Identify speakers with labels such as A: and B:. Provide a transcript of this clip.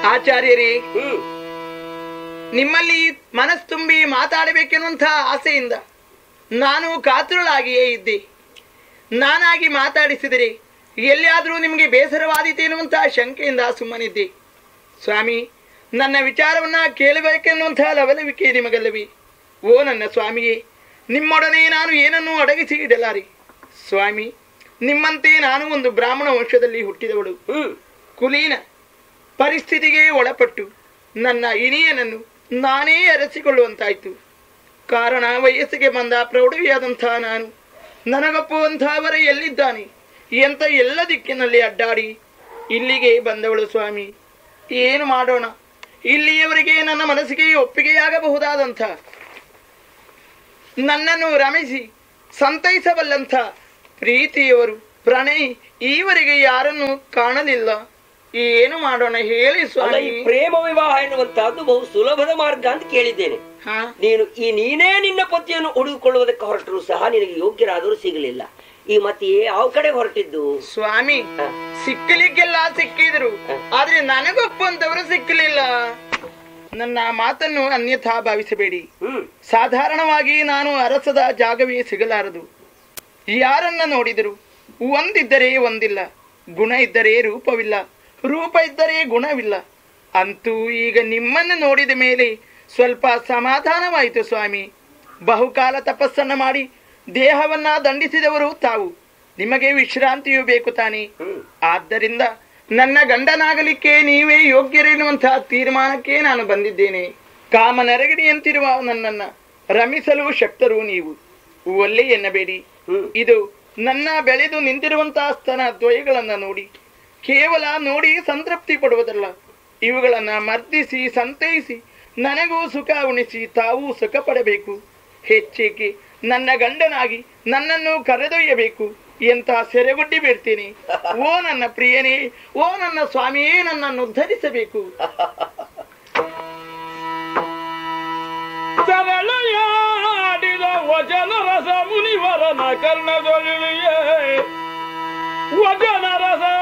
A: ಆಚಾರ್ಯರೇ
B: ಹ್ಮ್
A: ನಿಮ್ಮಲ್ಲಿ ಮನಸ್ಸು ತುಂಬಿ ಮಾತಾಡಬೇಕೆನ್ನುವಂಥ ಆಸೆಯಿಂದ ನಾನು ಕಾತುರಳಾಗಿಯೇ ಇದ್ದೆ ನಾನಾಗಿ ಮಾತಾಡಿಸಿದರೆ ಎಲ್ಲಿಯಾದರೂ ನಿಮಗೆ ಬೇಸರವಾದೀತೆ ಎನ್ನುವಂಥ ಶಂಕೆಯಿಂದ ಸುಮ್ಮನಿದ್ದೆ ಸ್ವಾಮಿ ನನ್ನ ವಿಚಾರವನ್ನ ಕೇಳಬೇಕೆನ್ನುವಂಥ ಲವಲವಿಕೆ ನಿಮಗಲ್ಲವೇ ಓ ನನ್ನ ಸ್ವಾಮಿಯೇ ನಿಮ್ಮೊಡನೆ ನಾನು ಏನನ್ನೂ ಅಡಗಿಸಿ ಇಡಲಾರೆ ಸ್ವಾಮಿ ನಿಮ್ಮಂತೆ ನಾನು ಒಂದು ಬ್ರಾಹ್ಮಣ ವಂಶದಲ್ಲಿ ಹುಟ್ಟಿದವಳು
B: ಹ್ಮ್
A: ಕುಲೀನ ಪರಿಸ್ಥಿತಿಗೆ ಒಳಪಟ್ಟು ನನ್ನ ಇನಿಯನನ್ನು ನಾನೇ ಅರಸಿಕೊಳ್ಳುವಂತಾಯ್ತು ಕಾರಣ ವಯಸ್ಸಿಗೆ ಬಂದ ಪ್ರೌಢವಿಯಾದಂಥ ನಾನು ನನಗೊಪ್ಪುವಂಥವರ ಎಲ್ಲಿದ್ದಾನೆ ಎಂತ ಎಲ್ಲ ದಿಕ್ಕಿನಲ್ಲಿ ಅಡ್ಡಾಡಿ ಇಲ್ಲಿಗೆ ಬಂದವಳು ಸ್ವಾಮಿ ಏನು ಮಾಡೋಣ ಇಲ್ಲಿಯವರೆಗೆ ನನ್ನ ಮನಸ್ಸಿಗೆ ಒಪ್ಪಿಗೆಯಾಗಬಹುದಾದಂಥ ನನ್ನನ್ನು ರಮಿಸಿ ಸಂತೈಸಬಲ್ಲಂಥ ಪ್ರೀತಿಯವರು ಪ್ರಣಯ್ ಈವರೆಗೆ ಯಾರನ್ನು ಕಾಣಲಿಲ್ಲ ಏನು ಮಾಡೋಣ ಹೇಳಿ
B: ಅಲ್ಲ
A: ಸ್ವಾಮಿ
B: ಈ ಪ್ರೇಮ ವಿವಾಹ ಎನ್ನುವಂತಹದ್ದು ಬಹು ಸುಲಭದ ಮಾರ್ಗ ಅಂತ ಕೇಳಿದ್ದೇನೆ
A: ಹಾ
B: ನೀನು ಈ ನೀನೇ ನಿನ್ನ ಪತಿಯನ್ನು ಹುಡುಕೊಳ್ಳುವುದಕ್ಕೆ ಹೊರಟರು ಸಹ ನಿನಗೆ ಯೋಗ್ಯರಾದರೂ ಸಿಗಲಿಲ್ಲ ಈ ಮತ್ತೆ ಯಾವ ಕಡೆ ಹೊರಟಿದ್ದು
A: ಸ್ವಾಮಿ
B: ಹ.
A: ಸಿಕ್ಕಲಿಕ್ಕೆಲ್ಲ ಸಿಕ್ಕಿದ್ರು ಆದ್ರೆ ನನಗೊಪ್ಪುವಂತವರು ಸಿಕ್ಕಲಿಲ್ಲ ನನ್ನ ಮಾತನ್ನು ಅನ್ಯಥಾ ಭಾವಿಸಬೇಡಿ
B: ಹ್ಮ್
A: ಸಾಧಾರಣವಾಗಿ ನಾನು ಅರಸದ ಜಾಗವೇ ಸಿಗಲಾರದು ಯಾರನ್ನ ನೋಡಿದರು ಒಂದಿದ್ದರೆ ಒಂದಿಲ್ಲ ಗುಣ ಇದ್ದರೆ ರೂಪವಿಲ್ಲ ರೂಪ ಇದ್ದರೆ ಗುಣವಿಲ್ಲ ಅಂತೂ ಈಗ ನಿಮ್ಮನ್ನು ನೋಡಿದ ಮೇಲೆ ಸ್ವಲ್ಪ ಸಮಾಧಾನವಾಯಿತು ಸ್ವಾಮಿ ಬಹುಕಾಲ ತಪಸ್ಸನ್ನ ಮಾಡಿ ದೇಹವನ್ನ ದಂಡಿಸಿದವರು ತಾವು ನಿಮಗೆ ವಿಶ್ರಾಂತಿಯೂ ಬೇಕು ತಾನೆ
B: ಹ್ಮ್
A: ಆದ್ದರಿಂದ ನನ್ನ ಗಂಡನಾಗಲಿಕ್ಕೆ ನೀವೇ ಯೋಗ್ಯರೆನ್ನುವಂತಹ ತೀರ್ಮಾನಕ್ಕೆ ನಾನು ಬಂದಿದ್ದೇನೆ ಕಾಮನರಗಡಿಯಂತಿರುವ ನನ್ನನ್ನ ರಮಿಸಲು ಶಕ್ತರು ನೀವು ಒಲ್ಲೆ ಎನ್ನಬೇಡಿ
B: ಹ್ಮ್
A: ಇದು ನನ್ನ ಬೆಳೆದು ನಿಂತಿರುವಂತಹ ಸ್ತನ ದ್ವಯಗಳನ್ನ ನೋಡಿ ಕೇವಲ ನೋಡಿ ಸಂತೃಪ್ತಿ ಪಡುವುದಲ್ಲ ಇವುಗಳನ್ನ ಮರ್ದಿಸಿ ಸಂತೈಸಿ ನನಗೂ ಸುಖ ಉಣಿಸಿ ತಾವೂ ಸುಖ ಪಡಬೇಕು ಹೆಚ್ಚೇಕೆ ನನ್ನ ಗಂಡನಾಗಿ ನನ್ನನ್ನು ಕರೆದೊಯ್ಯಬೇಕು ಎಂತ ಸೆರೆಗೊಡ್ಡಿ ಬಿಡ್ತೀನಿ ಓ ನನ್ನ ಪ್ರಿಯನೇ ಓ ನನ್ನ ಸ್ವಾಮಿಯೇ ನನ್ನನ್ನು ಉದ್ಧರಿಸಬೇಕು
C: ಸರಳೆಯಾಡಿದ ವಚನ ರಸ ಮುನಿವರನ ಕರ್ಣದೊಳಿಯೇ ವಚನ ರಸ